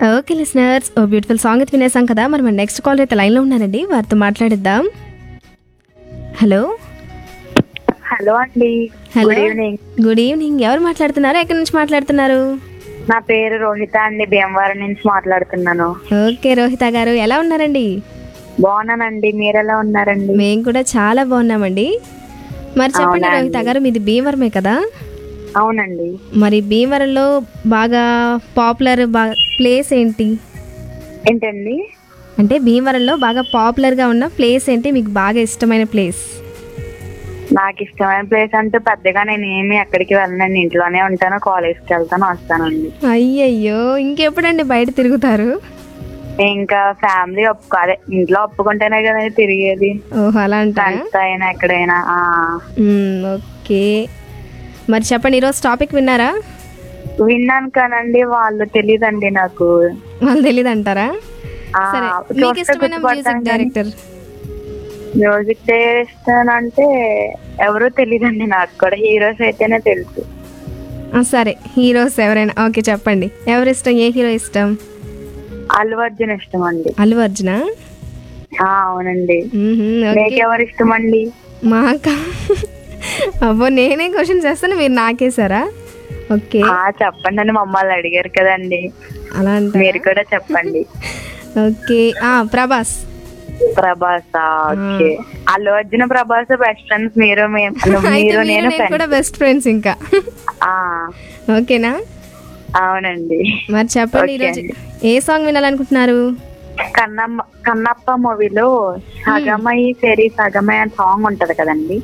Okay listeners ఓ beautiful song అయితే వినేసాం కదా మరి మన నెక్స్ట్ కాల్ అయితే లైన్లో ఉన్నారండి వారితో మాట్లాడిద్దాం హలో హలో అండి hello good evening good evening ఎవరు మాట్లాడుతున్నారు ఎక్కడి నుంచి మాట్లాడుతున్నారు నా పేరు రోహిత అండి భీమవరం నుంచి మాట్లాడుతున్నాను ఓకే రోహిత గారు ఎలా ఉన్నారండి బాగున్నానండి మీరు ఎలా ఉన్నారండి మేము కూడా చాలా బాగున్నామండి మరి చెప్పండి అవునా రోహిత గారు మీది భీమవరమే కదా అవునండి మరి భీమవరంలో బాగా పాపులర్ బాగా ప్లేస్ ఏంటి ఏంటండి అంటే భీమవరంలో బాగా పాపులర్గా ఉన్న ప్లేస్ ఏంటి మీకు బాగా ఇష్టమైన ప్లేస్ నాకు ఇష్టమైన ప్లేస్ అంటే పెద్దగా నేను ఏమి ఎక్కడికి వెళ్ళనండి ఇంట్లోనే ఉంటాను కాలేజ్కి వెళ్తాను వస్తానండి అయ్యయ్యో ఇంకెప్పుడండి బయట తిరుగుతారు ఇంకా ఫ్యామిలీ ఒప్పుకో అదే ఇంట్లో ఒప్పుకుంటేనే కదా తిరిగేది ఓహో అలా అంటారా ఫ్రెండ్స్ తో అయినా ఎక్కడైనా ఆ మ్మ్, ఓకే మరి చెప్పండి ఈరోజు టాపిక్ విన్నారా విన్నాను కానండి వాళ్ళు తెలియదండి నాకు వాళ్ళు తెలియదు అంటారా ఆ, సరే చూస్తే మీకు ఇష్టమైన మ్యూజిక్ గుర్తుపడతాను కానీ డైరెక్టర్ మ్యూజిక్ డైరెక్టర్ అంటే ఎవరో తెలియదండి నాకు కూడా హీరోస్ అయితేనే తెలుసు ఆ, సరే హీరోస్ ఎవరైనా ఓకే చెప్పండి ఎవరు ఇష్టం ఏ హీరో ఇష్టం అల్లు అర్జున్ ఇష్టం అండి అల్లు అర్జునా ఆ, అవునండి మ్మ్హ, ఓకే మీకెవరు ఇష్టం అండి మాకా అబ్బో నేనే క్వశ్చన్ చేస్తాను మీరు నాకేసారా ఓకే ఆ చెప్పండి అని మమ్మల్ని అడిగారు కదండి అలా అంటారా? మీరు కూడా చెప్పండి ఓకే ఆ Prabhas Prabhas okay Allu Arjun Prabhas best friends మీరు మేము- అయితే మీరు మీరు నేను నేను కూడా friends. బెస్ట్ ఫ్రెండ్స్ ఇంకా ఆ ఓకేనా అవునండి మరి చెప్పండి ఓకే ఈరోజు అండి. ఏ సాంగ్ వినాలనుకుంటున్నారు కన్నమ్మ కన్నప్ప మూవీలో సగమై సెరి సగమై అనే సాంగ్ ఉంటది కదండి